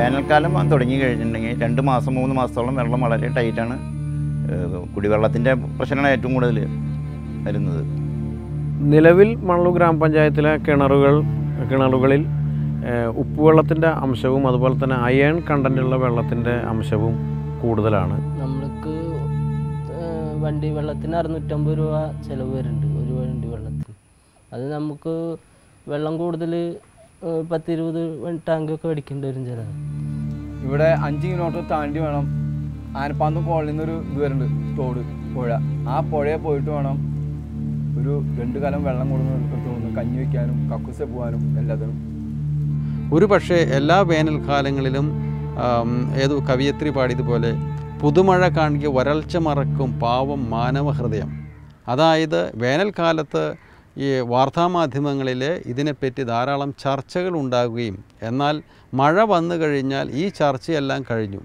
വേനൽക്കാലം വന്ന് തുടങ്ങി കഴിഞ്ഞിട്ടുണ്ടെങ്കിൽ രണ്ട് മാസം മൂന്ന് മാസത്തോളം വെള്ളം വളരെ ടൈറ്റാണ് ഏഹ് കുടിവെള്ളത്തിൻ്റെ പ്രശ്നമാണ് ഏറ്റവും കൂടുതൽ വരുന്നത് നിലവിൽ മണലൂർ ഗ്രാമപഞ്ചായത്തിലെ കിണറുകൾ കിണറുകളിൽ ഏഹ്, ഉപ്പുവെള്ളത്തിൻ്റെ അംശവും അതുപോലെ തന്നെ അയൺ കണ്ടൻറ്റുള്ള വെള്ളത്തിൻ്റെ അംശവും കൂടുതലാണ് നമ്മൾക്ക് ഏഹ് വണ്ടി വെള്ളത്തിന് അറുന്നൂറ്റമ്പത് രൂപ ചിലവ് വരുന്നുണ്ട് ഒരു വണ്ടി വെള്ളത്തിന് അത് നമുക്ക് വെള്ളം കൂടുതൽ പത്തിരുപത് ടാങ്കൊക്കെ മേടിക്കേണ്ടി വരും ചിലവ് ഇവിടെ അഞ്ച് കിലോമീറ്റർ താണ്ടി വേണം ആനപ്പാന്തം കോളനിയിൽ നിന്നൊരു ഇത് വരുന്നുണ്ട് തോട് പുഴ ആ പുഴയിൽ പോയിട്ട് വേണം ഒരു രണ്ട് കാലം വെള്ളം കൊടുന്ന് എടുത്തുകൊണ്ട് കഞ്ഞി വയ്ക്കാനും കക്കൂസ പോകാനും എല്ലാത്തിനും ഒരു പക്ഷേ എല്ലാ വേനൽക്കാലങ്ങളിലും ആം, ഏതോ കവിയത്രി പാടിയതുപോലെ പുതുമഴ കാണിക്ക് വരൾച്ച മറക്കും പാവം മാനവ ഹൃദയം അതായത് വേനൽക്കാലത്ത് ഈ വാർത്താമാധ്യമങ്ങളിൽ ഇതിനെപ്പറ്റി ധാരാളം ചർച്ചകൾ ഉണ്ടാകുകയും എന്നാൽ മഴ വന്നു കഴിഞ്ഞാൽ ഈ ചർച്ചയെല്ലാം കഴിഞ്ഞു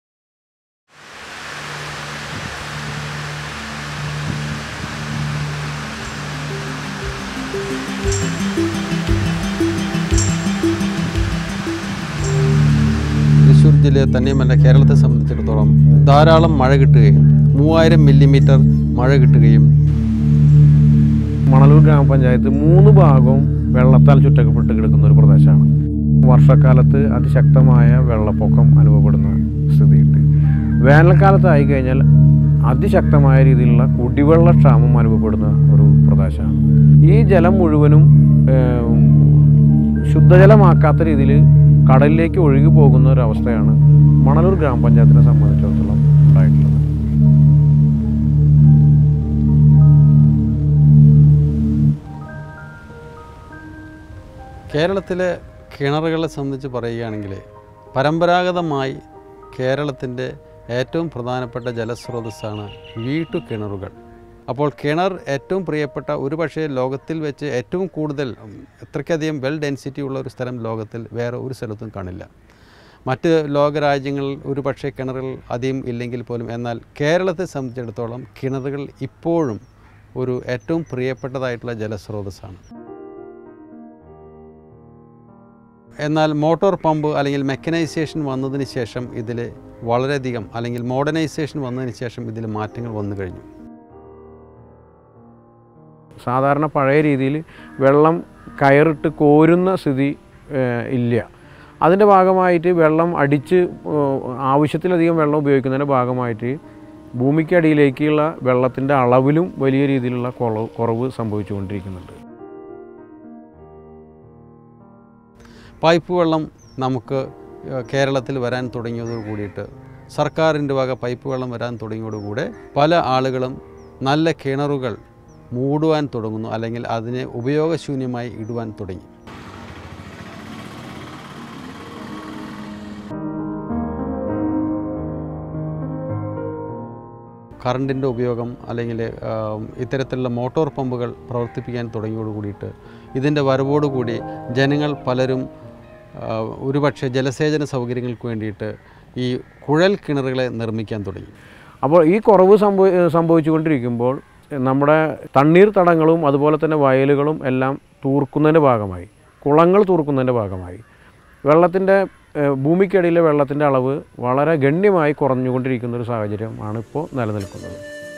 തൃശ്ശൂർ ജില്ലയെ തന്നെയുമല്ല കേരളത്തെ സംബന്ധിച്ചിടത്തോളം ധാരാളം മഴ കിട്ടുകയും മൂവായിരം മില്ലിമീറ്റർ മഴ കിട്ടുകയും മണലൂർ ഗ്രാമപഞ്ചായത്ത് മൂന്ന് ഭാഗവും വെള്ളത്താൽ ചുറ്റപ്പെട്ട് കിടക്കുന്ന ഒരു പ്രദേശമാണ് വർഷക്കാലത്ത് അതിശക്തമായ വെള്ളപ്പൊക്കം അനുഭവപ്പെടുന്ന സ്ഥിതിയുണ്ട് വേനൽക്കാലത്ത് ആയിക്കഴിഞ്ഞാൽ അതിശക്തമായ രീതിയിലുള്ള കുടിവെള്ള ക്ഷാമം അനുഭവപ്പെടുന്ന ഒരു പ്രദേശമാണ് ഈ ജലം മുഴുവനും ഏഹ്, ശുദ്ധജലമാക്കാത്ത രീതിയിൽ കടലിലേക്ക് ഒഴുകി പോകുന്ന ഒരു അവസ്ഥയാണ് മണലൂർ ഗ്രാമപഞ്ചായത്തിനെ സംബന്ധിച്ചിടത്തോളം ഉണ്ടായിട്ടുള്ളത് കേരളത്തിലെ കിണറുകളെ സംബന്ധിച്ച് പറയുകയാണെങ്കിൽ പരമ്പരാഗതമായി കേരളത്തിൻ്റെ ഏറ്റവും പ്രധാനപ്പെട്ട ജലസ്രോതസ്സാണ് വീട്ടു കിണറുകൾ അപ്പോൾ കിണർ ഏറ്റവും പ്രിയപ്പെട്ട ഒരു പക്ഷേ ലോകത്തിൽ വെച്ച് ഏറ്റവും കൂടുതൽ ഉം, ഇത്രയ്ക്കധികം വെൽ ഡെൻസിറ്റി ഉള്ള ഒരു സ്ഥലം ലോകത്തിൽ വേറെ ഒരു സ്ഥലത്തും കാണില്ല മറ്റ് ലോകരാജ്യങ്ങളിൽ ഒരു പക്ഷേ കിണറുകൾ അധികം ഇല്ലെങ്കിൽ പോലും എന്നാൽ കേരളത്തെ സംബന്ധിച്ചിടത്തോളം കിണറുകൾ ഇപ്പോഴും ഒരു ഏറ്റവും പ്രിയപ്പെട്ടതായിട്ടുള്ള ജലസ്രോതസ്സാണ് എന്നാൽ മോട്ടോർ പമ്പ് അല്ലെങ്കിൽ മെക്കനൈസേഷൻ വന്നതിന് ശേഷം ഇതിൽ വളരെയധികം അല്ലെങ്കിൽ മോഡേണൈസേഷൻ വന്നതിന് ശേഷം ഇതിൽ മാറ്റങ്ങൾ വന്നു കഴിഞ്ഞു സാധാരണ പഴയ രീതിയിൽ വെള്ളം കയറിട്ട് കോരുന്ന സ്ഥിതി ഏഹ്, ഇല്ല അതിൻ്റെ ഭാഗമായിട്ട് വെള്ളം അടിച്ച് ഏഹ്, ആവശ്യത്തിലധികം വെള്ളം ഉപയോഗിക്കുന്നതിൻ്റെ ഭാഗമായിട്ട് ഭൂമിക്കടിയിലേക്കുള്ള വെള്ളത്തിൻ്റെ അളവിലും വലിയ രീതിയിലുള്ള കുറവ് കുറവ് സംഭവിച്ചുകൊണ്ടിരിക്കുന്നുണ്ട് പൈപ്പ് വെള്ളം നമുക്ക് ഏഹ്, കേരളത്തിൽ വരാൻ തുടങ്ങിയതോട് കൂടിയിട്ട് സർക്കാരിൻ്റെ വക പൈപ്പ് വെള്ളം വരാൻ തുടങ്ങിയതോടുകൂടെ പല ആളുകളും നല്ല കിണറുകൾ മൂടുവാൻ തുടങ്ങുന്നു അല്ലെങ്കിൽ അതിനെ ഉപയോഗശൂന്യമായി ഇടുവാൻ തുടങ്ങി കറണ്ടിൻ്റെ ഉപയോഗം അല്ലെങ്കിൽ ആം, ഇത്തരത്തിലുള്ള മോട്ടോർ പമ്പുകൾ പ്രവർത്തിപ്പിക്കാൻ തുടങ്ങിയോട് കൂടിയിട്ട് ഇതിൻ്റെ വരവോടുകൂടി ജനങ്ങൾ പലരും ആ, ഒരുപക്ഷെ ജലസേചന സൗകര്യങ്ങൾക്ക് വേണ്ടിയിട്ട് ഈ കുഴൽ കിണറുകളെ നിർമ്മിക്കാൻ തുടങ്ങി അപ്പോൾ ഈ കുറവ് സംഭവ സംഭവിച്ചുകൊണ്ടിരിക്കുമ്പോൾ നമ്മുടെ തണ്ണീർത്തടങ്ങളും അതുപോലെ തന്നെ വയലുകളും എല്ലാം തൂർക്കുന്നതിൻ്റെ ഭാഗമായി കുളങ്ങൾ തൂർക്കുന്നതിൻ്റെ ഭാഗമായി വെള്ളത്തിൻ്റെ ഏഹ്, ഭൂമിക്കടിയിലെ വെള്ളത്തിൻ്റെ അളവ് വളരെ ഗണ്യമായി കുറഞ്ഞുകൊണ്ടിരിക്കുന്ന ഒരു സാഹചര്യമാണ് ഇപ്പോൾ നിലനിൽക്കുന്നത്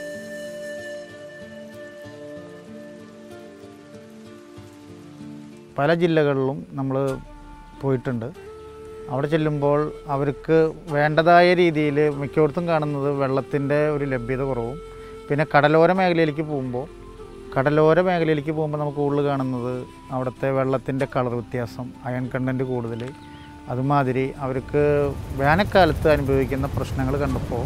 പല ജില്ലകളിലും നമ്മൾ പോയിട്ടുണ്ട് അവിടെ ചെല്ലുമ്പോൾ അവർക്ക് വേണ്ടതായ രീതിയിൽ മിക്കയിടത്തും കാണുന്നത് വെള്ളത്തിൻ്റെ ഒരു ലഭ്യത കുറവും പിന്നെ കടലോര മേഖലയിലേക്ക് പോകുമ്പോൾ കടലോര മേഖലയിലേക്ക് പോകുമ്പോൾ നമുക്ക് കൂടുതൽ കാണുന്നത് അവിടുത്തെ വെള്ളത്തിൻ്റെ കളർ വ്യത്യാസം അയൺ കണ്ടൻറ്റ് കൂടുതൽ അതുമാതിരി അവർക്ക് വേനൽക്കാലത്ത് അനുഭവിക്കുന്ന പ്രശ്നങ്ങൾ കണ്ടപ്പോൾ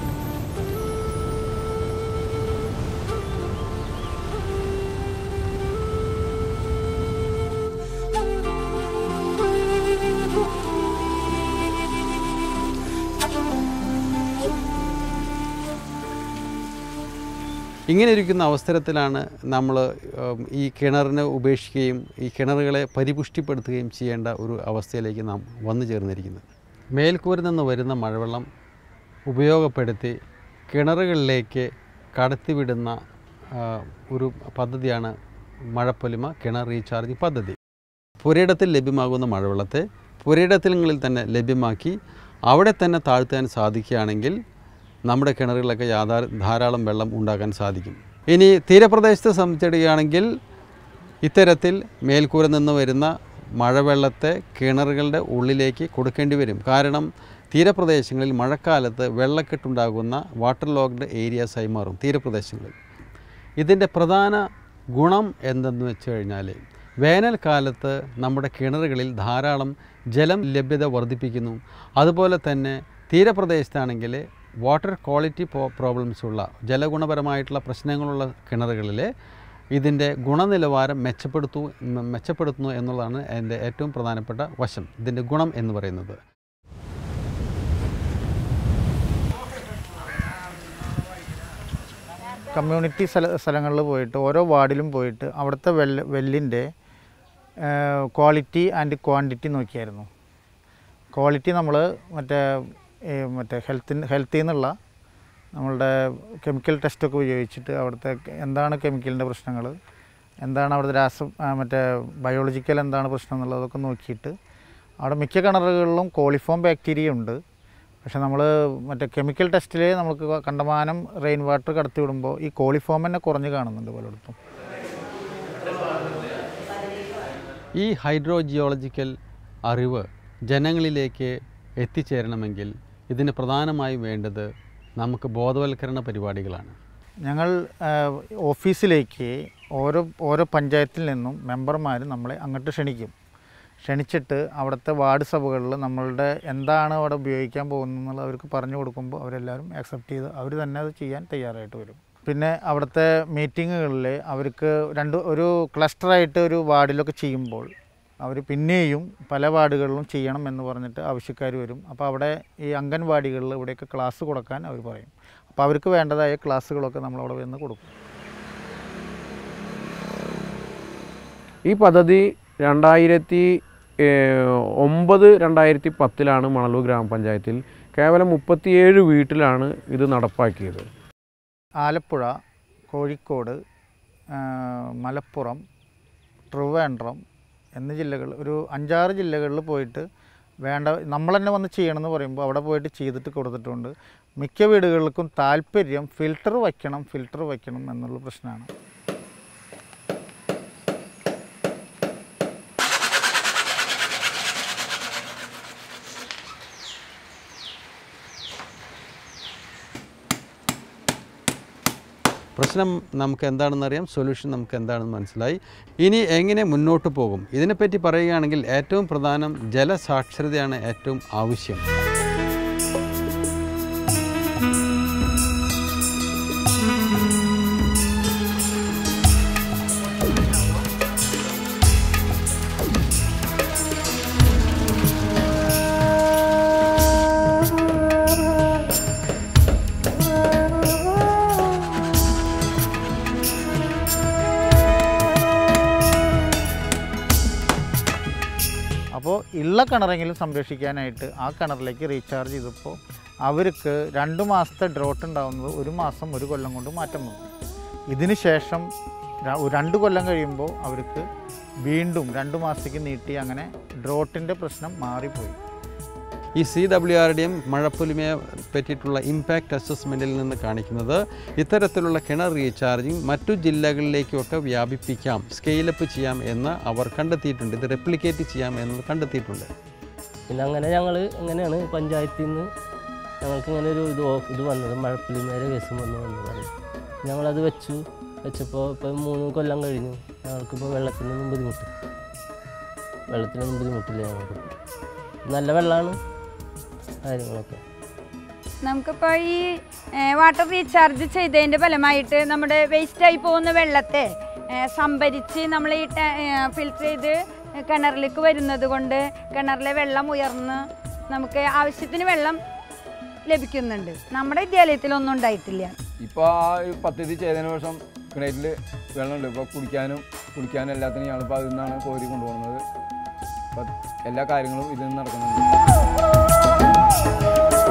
ഇങ്ങനെ ഇരിക്കുന്ന അവസരത്തിലാണ് നമ്മൾ ഈ കിണറിനെ ഉപേക്ഷിക്കുകയും ഈ കിണറുകളെ പരിപുഷ്ടിപ്പെടുത്തുകയും ചെയ്യേണ്ട ഒരു അവസ്ഥയിലേക്ക് നാം വന്നു ചേർന്നിരിക്കുന്നത് മേൽക്കൂരിൽ നിന്ന് വരുന്ന മഴവെള്ളം ഉപയോഗപ്പെടുത്തി കിണറുകളിലേക്ക് കടത്തിവിടുന്ന ആ, ഒരു പദ്ധതിയാണ് മഴപ്പൊലിമ കിണർ റീചാർജ് പദ്ധതി പുരയിടത്തിൽ ലഭ്യമാകുന്ന മഴവെള്ളത്തെ പുരയിടത്തിലങ്ങളിൽ തന്നെ ലഭ്യമാക്കി അവിടെ തന്നെ താഴ്ത്താൻ സാധിക്കുകയാണെങ്കിൽ നമ്മുടെ കിണറുകളിലൊക്കെ യാഥാ ധാരാളം വെള്ളം ഉണ്ടാക്കാൻ സാധിക്കും ഇനി തീരപ്രദേശത്തെ സംബന്ധിച്ചിടുകയാണെങ്കിൽ ഇത്തരത്തിൽ മേൽക്കൂര നിന്ന് വരുന്ന മഴവെള്ളത്തെ കിണറുകളുടെ ഉള്ളിലേക്ക് കൊടുക്കേണ്ടി വരും കാരണം തീരപ്രദേശങ്ങളിൽ മഴക്കാലത്ത് വെള്ളക്കെട്ടുണ്ടാകുന്ന വാട്ടർ ലോക്ക്ഡ് ഏരിയാസായി മാറും തീരപ്രദേശങ്ങളിൽ ഇതിൻ്റെ പ്രധാന ഗുണം എന്തെന്ന് വെച്ച് കഴിഞ്ഞാൽ വേനൽക്കാലത്ത് നമ്മുടെ കിണറുകളിൽ ധാരാളം ജലം ലഭ്യത വർദ്ധിപ്പിക്കുന്നു അതുപോലെ തന്നെ തീരപ്രദേശത്താണെങ്കിൽ വാട്ടർ ക്വാളിറ്റി പ്രോബ്ലംസ് ഉള്ള ജലഗുണപരമായിട്ടുള്ള പ്രശ്നങ്ങളുള്ള കിണറുകളിൽ ഇതിൻ്റെ ഗുണനിലവാരം മെച്ചപ്പെടുത്തു മെ- മെച്ചപ്പെടുത്തുന്നു എന്നുള്ളതാണ് എൻ്റെ ഏറ്റവും പ്രധാനപ്പെട്ട വശം ഇതിൻ്റെ ഗുണം എന്ന് പറയുന്നത് കമ്മ്യൂണിറ്റി സ്ഥല സ്ഥലങ്ങളിൽ പോയിട്ട് ഓരോ വാർഡിലും പോയിട്ട് അവിടുത്തെ വെല്ല വെല്ലിൻ്റെ ക്വാളിറ്റി ആൻഡ് ക്വാണ്ടിറ്റി നോക്കിയായിരുന്നു ക്വാളിറ്റി നമ്മൾ മറ്റേ ഈ മറ്റേ ഹെൽത്തിന് ഹെൽത്തിൽ നിന്നുള്ള നമ്മളുടെ കെമിക്കൽ ടെസ്റ്റൊക്കെ ഉപയോഗിച്ചിട്ട് അവിടുത്തെ എന്താണ് കെമിക്കലിൻ്റെ പ്രശ്നങ്ങൾ എന്താണ് അവിടുത്തെ രാസ ആ, മറ്റേ ബയോളജിക്കൽ എന്താണ് പ്രശ്നം എന്നുള്ളതൊക്കെ നോക്കിയിട്ട് അവിടെ മിക്ക കിണറുകളിലും കോളിഫോം ബാക്ടീരിയ ഉണ്ട് പക്ഷെ നമ്മൾ മറ്റേ കെമിക്കൽ ടെസ്റ്റിൽ നമുക്ക് കണ്ടമാനം റെയിൻ വാട്ടർ കടത്തി വിടുമ്പോൾ ഈ കോളിഫോം തന്നെ കുറഞ്ഞ് കാണുന്നുണ്ട് പലയിടത്തും ഈ ഹൈഡ്രോജിയോളജിക്കൽ അറിവ് ജനങ്ങളിലേക്ക് എത്തിച്ചേരണമെങ്കിൽ ഇതിന് പ്രധാനമായും വേണ്ടത് നമുക്ക് ബോധവൽക്കരണ പരിപാടികളാണ് ഞങ്ങൾ ആ, ഓഫീസിലേക്ക് ഓരോ ഓരോ പഞ്ചായത്തിൽ നിന്നും മെമ്പർമാർ നമ്മളെ അങ്ങോട്ട് ക്ഷണിക്കും ക്ഷണിച്ചിട്ട് അവിടുത്തെ വാർഡ് സഭകളിൽ നമ്മളുടെ എന്താണ് അവിടെ ഉപയോഗിക്കാൻ പോകുന്നത് അവർക്ക് പറഞ്ഞു കൊടുക്കുമ്പോൾ അവരെല്ലാവരും ആക്സെപ്റ്റ് ചെയ്ത് അവർ തന്നെ അത് ചെയ്യാൻ തയ്യാറായിട്ട് വരും പിന്നെ അവിടുത്തെ മീറ്റിങ്ങുകളിൽ അവർക്ക് രണ്ട് ഒരു ക്ലസ്റ്ററായിട്ട് ഒരു വാർഡിലൊക്കെ ചെയ്യുമ്പോൾ അവർ പിന്നെയും പല വാർഡുകളിലും ചെയ്യണം എന്ന് പറഞ്ഞിട്ട് ആവശ്യക്കാർ വരും അപ്പോൾ അവിടെ ഈ അംഗൻവാടികളിൽ ഇവിടെയൊക്കെ ക്ലാസ് കൊടുക്കാൻ അവർ പറയും അപ്പോൾ അവർക്ക് വേണ്ടതായ ക്ലാസ്സുകളൊക്കെ നമ്മളവിടെ വന്ന് കൊടുക്കും ഈ പദ്ധതി രണ്ടായിരത്തി ഏഹ്, ഒമ്പത് രണ്ടായിരത്തി പത്തിലാണ് മണലൂർ ഗ്രാമപഞ്ചായത്തിൽ കേവലം മുപ്പത്തിയേഴ് വീട്ടിലാണ് ഇത് നടപ്പാക്കിയത് ആലപ്പുഴ കോഴിക്കോട് ആ, മലപ്പുറം ട്രിവാൻഡ്രം എന്നീ ജില്ലകൾ ഒരു അഞ്ചാറ് ജില്ലകളിൽ പോയിട്ട് വേണ്ട നമ്മൾ തന്നെ വന്ന് ചെയ്യണമെന്ന് പറയുമ്പോൾ അവിടെ പോയിട്ട് ചെയ്തിട്ട് കൊടുത്തിട്ടുണ്ട് മിക്ക വീടുകൾക്കും താല്പര്യം ഫിൽറ്റർ വയ്ക്കണം ഫിൽറ്റർ വയ്ക്കണം എന്നുള്ള പ്രശ്നമാണ് പ്രശ്നം നമുക്ക് എന്താണെന്ന് അറിയാം സൊല്യൂഷൻ നമുക്ക് എന്താണെന്ന് മനസ്സിലായി ഇനി എങ്ങനെ മുന്നോട്ട് പോകും ഇതിനെപ്പറ്റി പറയുകയാണെങ്കിൽ ഏറ്റവും പ്രധാനം ജലസാക്ഷരതയാണ് ഏറ്റവും ആവശ്യം അപ്പോൾ ഉള്ള കിണറെങ്കിലും സംരക്ഷിക്കാനായിട്ട് ആ കിണറിലേക്ക് റീചാർജ് ചെയ്തപ്പോൾ അവർക്ക് രണ്ട് മാസത്തെ ഡ്രോട്ട് ഉണ്ടാകുന്നത് ഒരു മാസം ഒരു കൊല്ലം കൊണ്ട് മാറ്റം വന്നു ഇതിന് ശേഷം ര- ഒരു രണ്ട് കൊല്ലം കഴിയുമ്പോൾ അവർക്ക് വീണ്ടും രണ്ട് മാസത്തേക്ക് നീട്ടി അങ്ങനെ ഡ്രോട്ടിൻ്റെ പ്രശ്നം മാറിപ്പോയി ഈ C W R D M മഴപ്പൊലിമയെ പറ്റിയിട്ടുള്ള ഇമ്പാക്റ്റ് അസസ്മെൻറ്റിൽ നിന്ന് കാണിക്കുന്നത് ഇത്തരത്തിലുള്ള കിണർ റീചാർജിങ് മറ്റു ജില്ലകളിലേക്കുമൊക്കെ വ്യാപിപ്പിക്കാം സ്കെയിലപ്പ് ചെയ്യാം എന്ന് അവർ കണ്ടെത്തിയിട്ടുണ്ട് ഇത് റെപ്ലിക്കേറ്റ് ചെയ്യാം എന്നത് കണ്ടെത്തിയിട്ടുണ്ട് പിന്നെ അങ്ങനെ ഞങ്ങൾ എങ്ങനെയാണ് പഞ്ചായത്തിൽ നിന്ന് ഞങ്ങൾക്ക് ഇങ്ങനെ ഒരു ഇത് ഓ- ഇത് വന്നത് മഴപ്പുലിമേരെ കേസും വന്നു വന്നു പറയും ഞങ്ങളത് വെച്ചു വെച്ചപ്പോൾ ഇപ്പം മൂന്ന് കൊല്ലം കഴിഞ്ഞു ഞങ്ങൾക്കിപ്പോൾ വെള്ളത്തിനൊന്നും ബുദ്ധിമുട്ട് വെള്ളത്തിനൊന്നും ബുദ്ധിമുട്ടില്ല ഞങ്ങൾക്ക് നല്ല വെള്ളമാണ് കാര്യങ്ങളൊക്കെ നമുക്കിപ്പോൾ ഈ ഏഹ്, വാട്ടർ റീചാർജ് ചെയ്തതിൻ്റെ ഫലമായിട്ട് നമ്മുടെ വേസ്റ്റായി പോകുന്ന വെള്ളത്തെ ഏഹ്, സംഭരിച്ച് നമ്മൾ ഈ ടാ- ഏഹ്, ഫിൽറ്റർ ചെയ്ത് കിണറിലേക്ക് വരുന്നത് കൊണ്ട് കിണറിലെ വെള്ളം ഉയർന്ന് നമുക്ക് ആവശ്യത്തിന് വെള്ളം ലഭിക്കുന്നുണ്ട് നമ്മുടെ വിദ്യാലയത്തിലൊന്നും ഉണ്ടായിട്ടില്ല ഇപ്പോൾ ആ ഒരു പദ്ധതി ചെയ്തതിന് ശേഷം കിണറ്റിൽ വെള്ളമുണ്ട് ഇപ്പോൾ കുടിക്കാനും കുടിക്കാനും എല്ലാത്തിനും ഞങ്ങളിപ്പോൾ അതിൽ നിന്നാണ് കോരി കൊണ്ടുപോകുന്നത് അപ്പം എല്ലാ കാര്യങ്ങളും ഇതിൽ നിന്ന് നടക്കുന്നുണ്ട്